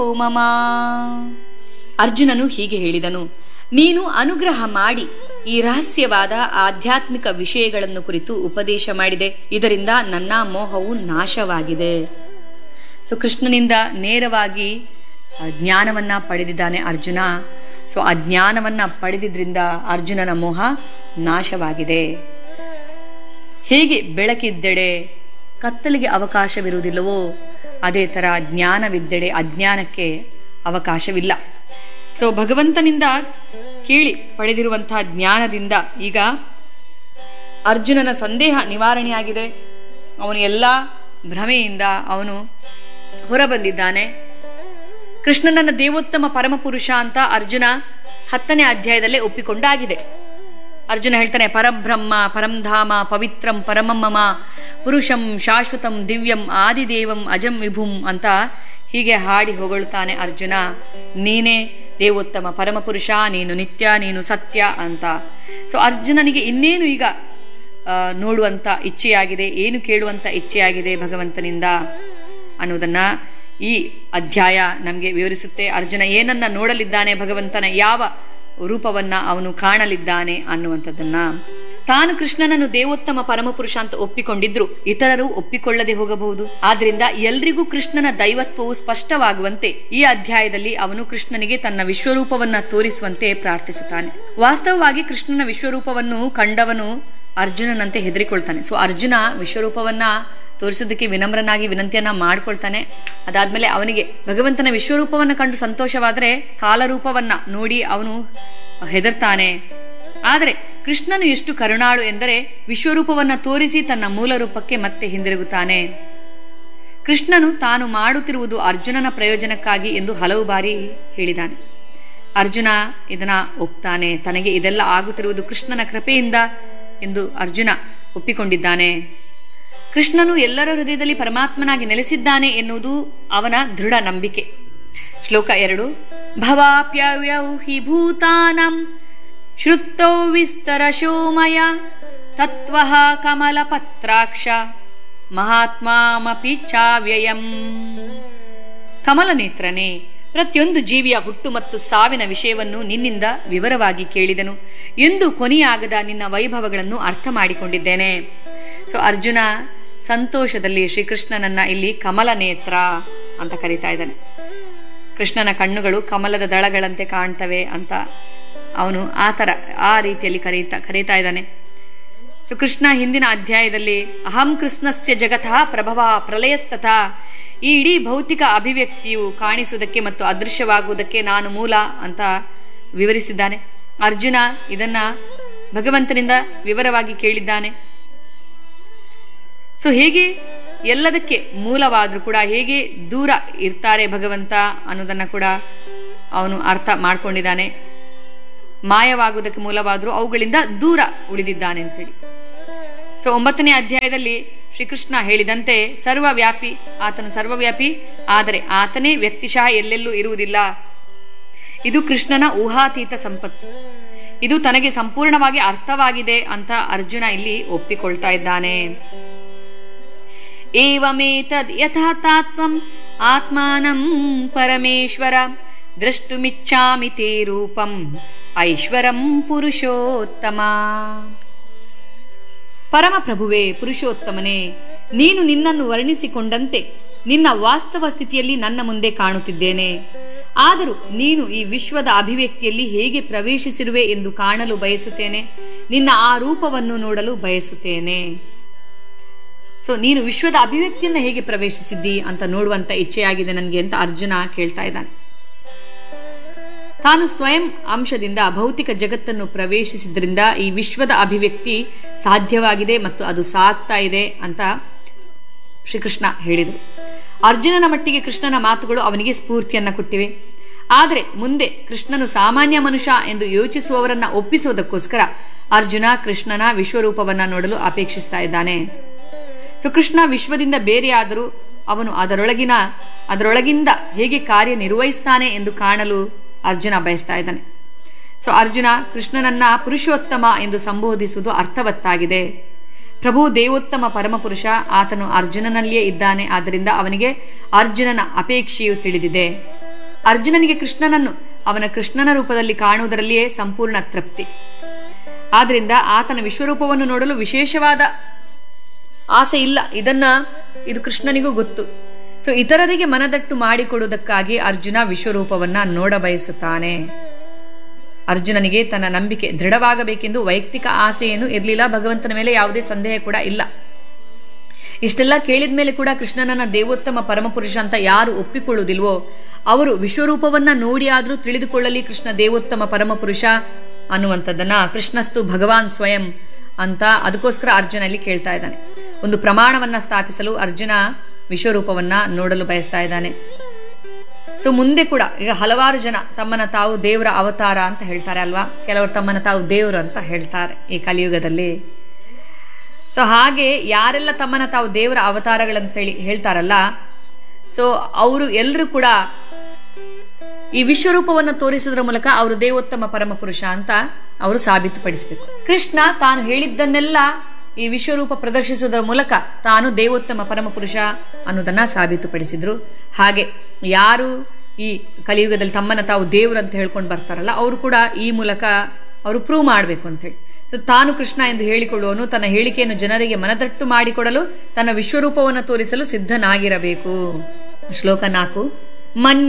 ಮಮ ಅರ್ಜುನನು ಹೀಗೆ ಹೇಳಿದನು ನೀನು ಅನುಗ್ರಹ ಮಾಡಿ ಈ ರಹಸ್ಯವಾದ ಆಧ್ಯಾತ್ಮಿಕ ವಿಷಯಗಳನ್ನು ಕುರಿತು ಉಪದೇಶ ಮಾಡಿದೆ ಇದರಿಂದ ನನ್ನ ಮೋಹವು ನಾಶವಾಗಿದೆ ಸೊ ಕೃಷ್ಣನಿಂದ ನೇರವಾಗಿ ಆ, ಜ್ಞಾನವನ್ನ ಪಡೆದಿದ್ದಾನೆ ಅರ್ಜುನ ಸೊ ಆ ಜ್ಞಾನವನ್ನ ಪಡೆದಿದ್ರಿಂದ ಅರ್ಜುನನ ಮೋಹ ನಾಶವಾಗಿದೆ ಹೇಗೆ ಬೆಳಕಿದ್ದೆಡೆ ಕತ್ತಲಿಗೆ ಅವಕಾಶವಿರುವುದಿಲ್ಲವೋ ಅದೇ ಥರ ಜ್ಞಾನವಿದ್ದೆಡೆ ಅಜ್ಞಾನಕ್ಕೆ ಅವಕಾಶವಿಲ್ಲ ಸೊ ಭಗವಂತನಿಂದ ಕೇಳಿ ಪಡೆದಿರುವಂತಹ ಜ್ಞಾನದಿಂದ ಈಗ ಅರ್ಜುನನ ಸಂದೇಹ ನಿವಾರಣೆಯಾಗಿದೆ ಅವನು ಎಲ್ಲ ಭ್ರಮೆಯಿಂದ ಅವನು ಹೊರಬಂದಿದ್ದಾನೆ ಕೃಷ್ಣನನ್ನ ದೇವೋತ್ತಮ ಪರಮಪುರುಷ ಅಂತ ಅರ್ಜುನ ಹತ್ತನೇ ಅಧ್ಯಾಯದಲ್ಲೇ ಒಪ್ಪಿಕೊಂಡಾಗಿದೆ ಅರ್ಜುನ ಹೇಳ್ತಾನೆ ಪರಬ್ರಹ್ಮ ಪರಂಧಾಮ ಪವಿತ್ರಂ ಪರಮಮ್ಮಮ ಪುರುಷಂ ಶಾಶ್ವತಂ ದಿವ್ಯಂ ಆದಿದೇವಂ ಅಜಂ ವಿಭುಂ ಅಂತ ಹೀಗೆ ಹಾಡಿ ಹೊಗಳುತ್ತಾನೆ ಅರ್ಜುನ ನೀನೇ ದೇವೋತ್ತಮ ಪರಮಪುರುಷ ನೀನು ನಿತ್ಯ ನೀನು ಸತ್ಯ ಅಂತ ಸೊ ಅರ್ಜುನನಿಗೆ ಇನ್ನೇನು ಈಗ ಆ, ನೋಡುವಂತ ಇಚ್ಛೆಯಾಗಿದೆ ಏನು ಕೇಳುವಂತ ಇಚ್ಛೆಯಾಗಿದೆ ಭಗವಂತನಿಂದ ಅನ್ನೋದನ್ನ ಈ ಅಧ್ಯಾಯ ನಮಗೆ ವಿವರಿಸುತ್ತೆ ಅರ್ಜುನ ಏನನ್ನ ನೋಡಲಿದ್ದಾನೆ ಭಗವಂತನ ಯಾವ ರೂಪವನ್ನ ಅವನು ಕಾಣಲಿದ್ದಾನೆ ಅನ್ನುವಂಥದ್ದನ್ನ ತಾನು ಕೃಷ್ಣನನ್ನು ದೇವೋತ್ತಮ ಪರಮಪುರುಷ ಅಂತ ಒಪ್ಪಿಕೊಂಡಿದ್ರು ಇತರರು ಒಪ್ಪಿಕೊಳ್ಳದೆ ಹೋಗಬಹುದು ಆದ್ರಿಂದ ಎಲ್ರಿಗೂ ಕೃಷ್ಣನ ದೈವತ್ವವು ಸ್ಪಷ್ಟವಾಗುವಂತೆ ಈ ಅಧ್ಯಾಯದಲ್ಲಿ ಅವನು ಕೃಷ್ಣನಿಗೆ ತನ್ನ ವಿಶ್ವರೂಪವನ್ನ ತೋರಿಸುವಂತೆ ಪ್ರಾರ್ಥಿಸುತ್ತಾನೆ ವಾಸ್ತವವಾಗಿ ಕೃಷ್ಣನ ವಿಶ್ವರೂಪವನ್ನು ಕಂಡವನು ಅರ್ಜುನನಂತೆ ಹೆದರಿಕೊಳ್ತಾನೆ ಸೊ ಅರ್ಜುನ ವಿಶ್ವರೂಪವನ್ನ ತೋರಿಸೋದಕ್ಕೆ ವಿನಮ್ರನಾಗಿ ವಿನಂತಿಯನ್ನ ಮಾಡ್ಕೊಳ್ತಾನೆ ಅದಾದ್ಮೇಲೆ ಅವನಿಗೆ ಭಗವಂತನ ವಿಶ್ವರೂಪವನ್ನ ಕಂಡು ಸಂತೋಷವಾದರೆ ಕಾಲರೂಪವನ್ನ ನೋಡಿ ಅವನು ಹೆದರ್ತಾನೆ ಆದರೆ ಕೃಷ್ಣನು ಎಷ್ಟು ಕರುಣಾಳು ಎಂದರೆ ವಿಶ್ವರೂಪವನ್ನ ತೋರಿಸಿ ತನ್ನ ಮೂಲ ರೂಪಕ್ಕೆ ಮತ್ತೆ ಹಿಂದಿರುಗುತ್ತಾನೆ ಕೃಷ್ಣನು ತಾನು ಮಾಡುತ್ತಿರುವುದು ಅರ್ಜುನನ ಪ್ರಯೋಜನಕ್ಕಾಗಿ ಎಂದು ಹಲವು ಬಾರಿ ಹೇಳಿದಾನೆ ಅರ್ಜುನ ಇದನ್ನ ಒಪ್ತಾನೆ ತನಗೆ ಇದೆಲ್ಲ ಆಗುತ್ತಿರುವುದು ಕೃಷ್ಣನ ಕೃಪೆಯಿಂದ ಎಂದು ಅರ್ಜುನ ಒಪ್ಪಿಕೊಂಡಿದ್ದಾನೆ ಕೃಷ್ಣನು ಎಲ್ಲರ ಹೃದಯದಲ್ಲಿ ಪರಮಾತ್ಮನಾಗಿ ನೆಲೆಸಿದ್ದಾನೆ ಎನ್ನುವುದು ಅವನ ದೃಢ ನಂಬಿಕೆ ಶ್ಲೋಕ ಎರಡು ಭವಾಪ್ಯವ್ಯೌ ಹಿ ಭೂತಾನಂ ಶ್ರುತ್ತೌ ವಿಸ್ತರಶೋಮಯ ತತ್ವ ಕಮಲಪತ್ರಾಕ್ಷ ಮಹಾತ್ಮಾಮಪಿ ಚಾವ್ಯಯಂ ಕಮಲನೇತ್ರನೇ ಪ್ರತಿಯೊಂದು ಜೀವಿಯ ಹುಟ್ಟು ಮತ್ತು ಸಾವಿನ ವಿಷಯವನ್ನು ನಿನ್ನಿಂದ ವಿವರವಾಗಿ ಕೇಳಿದನು ಎಂದು ಕೊನೆಯಾಗದ ನಿನ್ನ ವೈಭವಗಳನ್ನು ಅರ್ಥ ಮಾಡಿಕೊಂಡಿದ್ದೇನೆ ಸೊ ಅರ್ಜುನ ಸಂತೋಷದಲ್ಲಿ ಶ್ರೀಕೃಷ್ಣನನ್ನ ಇಲ್ಲಿ ಕಮಲ ನೇತ್ರ ಅಂತ ಕರೀತಾ ಇದ್ದಾನೆ ಕೃಷ್ಣನ ಕಣ್ಣುಗಳು ಕಮಲದ ದಳಗಳಂತೆ ಕಾಣ್ತವೆ ಅಂತ ಅವನು ಆ ಥರ ಆ ರೀತಿಯಲ್ಲಿ ಕರೀತಾ ಕರೀತಾ ಇದ್ದಾನೆ ಸೊ ಕೃಷ್ಣ ಹಿಂದಿನ ಅಧ್ಯಾಯದಲ್ಲಿ ಅಹಂ ಕೃಷ್ಣಸ್ಯ ಜಗತಃ ಪ್ರಭವ ಪ್ರಲಯಸ್ತಥ ಈ ಇಡೀ ಭೌತಿಕ ಅಭಿವ್ಯಕ್ತಿಯು ಕಾಣಿಸುವುದಕ್ಕೆ ಮತ್ತು ಅದೃಶ್ಯವಾಗುವುದಕ್ಕೆ ನಾನು ಮೂಲ ಅಂತ ವಿವರಿಸಿದ್ದಾನೆ ಅರ್ಜುನ ಇದನ್ನ ಭಗವಂತನಿಂದ ವಿವರವಾಗಿ ಕೇಳಿದ್ದಾನೆ ಸೊ ಹೇಗೆ ಎಲ್ಲದಕ್ಕೆ ಮೂಲವಾದರೂ ಕೂಡ ಹೇಗೆ ದೂರ ಇರ್ತಾರೆ ಭಗವಂತ ಅನ್ನೋದನ್ನ ಕೂಡ ಅವನು ಅರ್ಥ ಮಾಡ್ಕೊಂಡಿದ್ದಾನೆ ಮಾಯವಾಗುವುದಕ್ಕೆ ಮೂಲವಾದರೂ ಅವುಗಳಿಂದ ದೂರ ಉಳಿದಿದ್ದಾನೆ ಅಂತೇಳಿ ಸೊ ಒಂಬತ್ತನೇ ಅಧ್ಯಾಯದಲ್ಲಿ ಶ್ರೀಕೃಷ್ಣ ಹೇಳಿದಂತೆ ಸರ್ವವ್ಯಾಪಿ ಆತನು ಸರ್ವವ್ಯಾಪಿ ಆದರೆ ಆತನೇ ವ್ಯಕ್ತಿಶಃ ಎಲ್ಲೆಲ್ಲೂ ಇರುವುದಿಲ್ಲ ಇದು ಕೃಷ್ಣನ ಊಹಾತೀತ ಸಂಪತ್ತು ಇದು ತನಗೆ ಸಂಪೂರ್ಣವಾಗಿ ಅರ್ಥವಾಗಿದೆ ಅಂತ ಅರ್ಜುನ ಇಲ್ಲಿ ಒಪ್ಪಿಕೊಳ್ತಾ ಇದ್ದಾನೆ ಏವಮೇತದ್ ಯಥಾತಾತ್ವಂ ಆತ್ಮಾನಂ ಪರಮೇಶ್ವರ ದ್ರಷ್ಟುಮಿಚ್ಛಾಮಿ ತೇ ರೂಪಂ ಐಶ್ವರಂ ಪುರುಷೋತ್ತಮ ಪರಮಪ್ರಭುವೇ ಪುರುಷೋತ್ತಮನೇ ನೀನು ನಿನ್ನನ್ನು ವರ್ಣಿಸಿಕೊಂಡಂತೆ ನಿನ್ನ ವಾಸ್ತವ ಸ್ಥಿತಿಯಲ್ಲಿ ನನ್ನ ಮುಂದೆ ಕಾಣುತ್ತಿದ್ದೇನೆ ಆದರೂ ನೀನು ಈ ವಿಶ್ವದ ಅಭಿವ್ಯಕ್ತಿಯಲ್ಲಿ ಹೇಗೆ ಪ್ರವೇಶಿಸಿರುವೆ ಎಂದು ಕಾಣಲು ಬಯಸುತ್ತೇನೆ ನಿನ್ನ ಆ ರೂಪವನ್ನು ನೋಡಲು ಬಯಸುತ್ತೇನೆ ಸೊ ನೀನು ವಿಶ್ವದ ಅಭಿವ್ಯಕ್ತಿಯನ್ನ ಹೇಗೆ ಪ್ರವೇಶಿಸಿದ್ದಿ ಅಂತ ನೋಡುವಂತ ಇಚ್ಛೆಯಾಗಿದೆ ನನಗೆ ಅಂತ ಅರ್ಜುನ ಕೇಳ್ತಾ ಇದ್ದಾನೆ ತಾನು ಸ್ವಯಂ ಅಂಶದಿಂದ ಭೌತಿಕ ಜಗತ್ತನ್ನು ಪ್ರವೇಶಿಸಿದ್ರಿಂದ ಈ ವಿಶ್ವದ ಅಭಿವ್ಯಕ್ತಿ ಸಾಧ್ಯವಾಗಿದೆ ಮತ್ತು ಅದು ಸಾಗ್ತಾ ಇದೆ ಅಂತ ಶ್ರೀಕೃಷ್ಣ ಹೇಳಿದರು ಅರ್ಜುನನ ಮಟ್ಟಿಗೆ ಕೃಷ್ಣನ ಮಾತುಗಳು ಅವನಿಗೆ ಸ್ಫೂರ್ತಿಯನ್ನ ಕೊಟ್ಟಿವೆ ಆದರೆ ಮುಂದೆ ಕೃಷ್ಣನು ಸಾಮಾನ್ಯ ಮನುಷ್ಯ ಎಂದು ಯೋಚಿಸುವವರನ್ನ ಒಪ್ಪಿಸುವುದಕ್ಕೋಸ್ಕರ ಅರ್ಜುನ ಕೃಷ್ಣನ ವಿಶ್ವರೂಪವನ್ನ ನೋಡಲು ಅಪೇಕ್ಷಿಸ್ತಾ ಇದ್ದಾನೆ ಸೊ ಕೃಷ್ಣ ವಿಶ್ವದಿಂದ ಬೇರೆಯಾದರೂ ಅವನು ಅದರೊಳಗಿನ ಅದರೊಳಗಿಂದ ಹೇಗೆ ಕಾರ್ಯನಿರ್ವಹಿಸ್ತಾನೆ ಎಂದು ಕಾಣಲು ಅರ್ಜುನ ಬಯಸ್ತಾ ಇದ್ದಾನೆ ಸೊ ಅರ್ಜುನ ಕೃಷ್ಣನನ್ನ ಪುರುಷೋತ್ತಮ ಎಂದು ಸಂಬೋಧಿಸುವುದು ಅರ್ಥವತ್ತಾಗಿದೆ ಪ್ರಭು ದೇವೋತ್ತಮ ಪರಮಪುರುಷ ಆತನು ಅರ್ಜುನನಲ್ಲಿಯೇ ಇದ್ದಾನೆ ಆದ್ದರಿಂದ ಅವನಿಗೆ ಅರ್ಜುನನ ಅಪೇಕ್ಷೆಯು ತಿಳಿದಿದೆ ಅರ್ಜುನನಿಗೆ ಕೃಷ್ಣನನ್ನು ಅವನ ಕೃಷ್ಣನ ರೂಪದಲ್ಲಿ ಕಾಣುವುದರಲ್ಲಿಯೇ ಸಂಪೂರ್ಣ ತೃಪ್ತಿ ಆದ್ರಿಂದ ಆತನ ವಿಶ್ವರೂಪವನ್ನು ನೋಡಲು ವಿಶೇಷವಾದ ಆಸೆ ಇಲ್ಲ ಇದನ್ನ ಇದು ಕೃಷ್ಣನಿಗೂ ಗೊತ್ತು ಸೊ ಇತರರಿಗೆ ಮನದಟ್ಟು ಮಾಡಿಕೊಡುವುದಕ್ಕಾಗಿ ಅರ್ಜುನ ವಿಶ್ವರೂಪವನ್ನ ನೋಡ ಬಯಸುತ್ತಾನೆ ಅರ್ಜುನನಿಗೆ ತನ್ನ ನಂಬಿಕೆ ದೃಢವಾಗಬೇಕೆಂದು ವೈಯಕ್ತಿಕ ಆಸೆಯೇನು ಇರಲಿಲ್ಲ ಭಗವಂತನ ಮೇಲೆ ಯಾವುದೇ ಸಂದೇಹ ಕೂಡ ಇಲ್ಲ ಇಷ್ಟೆಲ್ಲ ಕೇಳಿದ ಮೇಲೆ ಕೂಡ ಕೃಷ್ಣನನ್ನ ದೇವೋತ್ತಮ ಪರಮಪುರುಷ ಅಂತ ಯಾರು ಒಪ್ಪಿಕೊಳ್ಳುವುದಿಲ್ವೋ ಅವರು ವಿಶ್ವರೂಪವನ್ನ ನೋಡಿ ಆದ್ರೂ ತಿಳಿದುಕೊಳ್ಳಲಿ ಕೃಷ್ಣ ದೇವೋತ್ತಮ ಪರಮಪುರುಷ ಅನ್ನುವಂಥದ್ದನ್ನ ಕೃಷ್ಣಸ್ತು ಭಗವಾನ್ ಸ್ವಯಂ ಅಂತ ಅದಕ್ಕೋಸ್ಕರ ಅರ್ಜುನ ಇಲ್ಲಿ ಕೇಳ್ತಾ ಇದ್ದಾನೆ ಒಂದು ಪ್ರಮಾಣವನ್ನ ಸ್ಥಾಪಿಸಲು ಅರ್ಜುನ ವಿಶ್ವರೂಪವನ್ನ ನೋಡಲು ಬಯಸ್ತಾ ಇದ್ದಾನೆ ಸೊ ಮುಂದೆ ಕೂಡ ಈಗ ಹಲವಾರು ಜನ ತಮ್ಮನ್ನ ತಾವು ದೇವರ ಅವತಾರ ಅಂತ ಹೇಳ್ತಾರೆ ಅಲ್ವಾ ಕೆಲವರು ತಮ್ಮನ್ನ ತಾವು ದೇವರು ಅಂತ ಹೇಳ್ತಾರೆ ಈ ಕಲಿಯುಗದಲ್ಲಿ ಸೊ ಹಾಗೆ ಯಾರೆಲ್ಲ ತಮ್ಮನ್ನ ತಾವು ದೇವರ ಅವತಾರಗಳಂತೇಳಿ ಹೇಳ್ತಾರಲ್ಲ ಸೊ ಅವರು ಎಲ್ಲರೂ ಕೂಡ ಈ ವಿಶ್ವರೂಪವನ್ನು ತೋರಿಸುವುದರ ಮೂಲಕ ಅವರು ದೇವೋತ್ತಮ ಪರಮಪುರುಷ ಅಂತ ಅವರು ಸಾಬೀತುಪಡಿಸಬೇಕು ಕೃಷ್ಣ ತಾನು ಹೇಳಿದ್ದನ್ನೆಲ್ಲ ಈ ವಿಶ್ವರೂಪ ಪ್ರದರ್ಶಿಸುವುದರ ಮೂಲಕ ತಾನು ದೇವೋತ್ತಮ ಪರಮಪುರುಷ ಅನ್ನೋದನ್ನ ಸಾಬೀತುಪಡಿಸಿದ್ರು ಹಾಗೆ ಯಾರು ಈ ಕಲಿಯುಗದಲ್ಲಿ ತಮ್ಮನ್ನ ತಾವು ದೇವರು ಅಂತ ಹೇಳ್ಕೊಂಡು ಬರ್ತಾರಲ್ಲ ಅವರು ಕೂಡ ಈ ಮೂಲಕ ಅವರು ಪ್ರೂವ್ ಮಾಡಬೇಕು ಅಂತೇಳಿ ತಾನು ಕೃಷ್ಣ ಎಂದು ಹೇಳಿಕೊಳ್ಳುವನು ತನ್ನ ಹೇಳಿಕೆಯನ್ನು ಜನರಿಗೆ ಮನದಟ್ಟು ಮಾಡಿಕೊಡಲು ತನ್ನ ವಿಶ್ವರೂಪವನ್ನು ತೋರಿಸಲು ಸಿದ್ಧನಾಗಿರಬೇಕು ಶ್ಲೋಕ ನಾಲ್ಕು ಮನ್ಯ